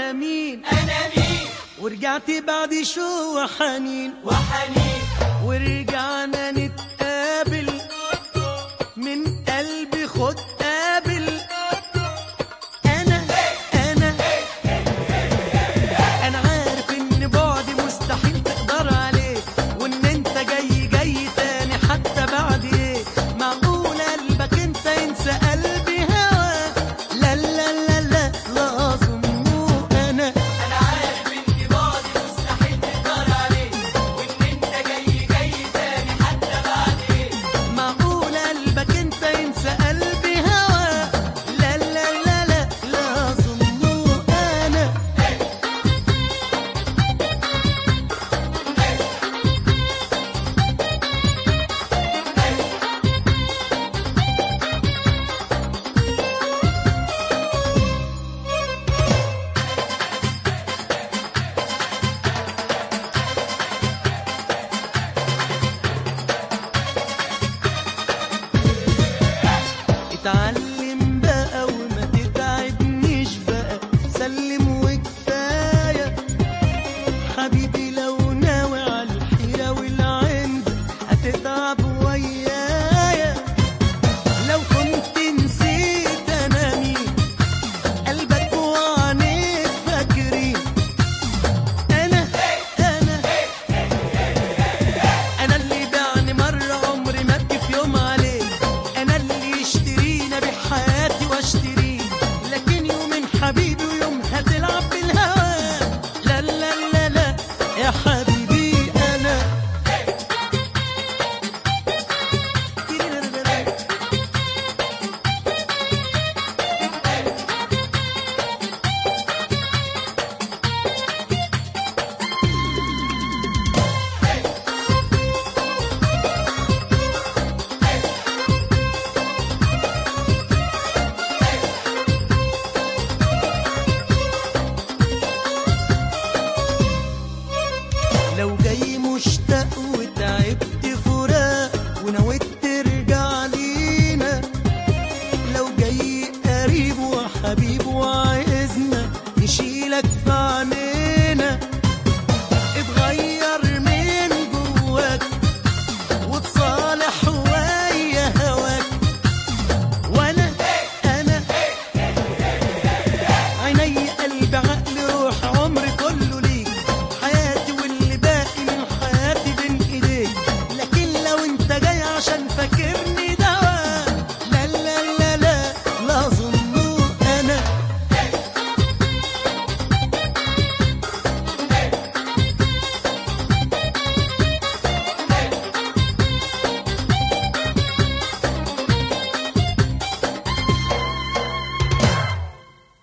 انا مين انا مين ورجعت بعد شو وحنين وحنين ورجعنا نتقابل من قلبي خد قابل انا انا انا عارف ان بعدي مستحيل تقدر عليه وان انت جاي جاي تاني حتى بعد ايه معقول قلبك انت ينسى قلبي هوا لا لا لا لا لا اظنه انا انا عارف ان بعدي مستحيل تقدر عليه وان انت جاي جاي تاني حتى بعد ايه معقول قلبك انت ينسى قلبي هوا لا لا لا لا لا اظنه انا اتعلم بقى وما تتعبنيش بقى سلم وكفايه حبيبي لو ناوي على الحيره والعند هتتعب ويايا لو كنت نسيت انا مين قلبك وعينيك فاكرين انا انا انا اللي بعني مره عمري ما ابكي في يوم عليه انا اللي يشترينا بحياتي واشتريه لكن يوم حبيبي ويوم هتلعب بالهوى لا لا لا لا يا حبيبي انا لو جاي مشتاق وتعبت فراق ونويت ترجع لينا لو جاي قريب وحبيب وعايزنا نشيلك في عينينا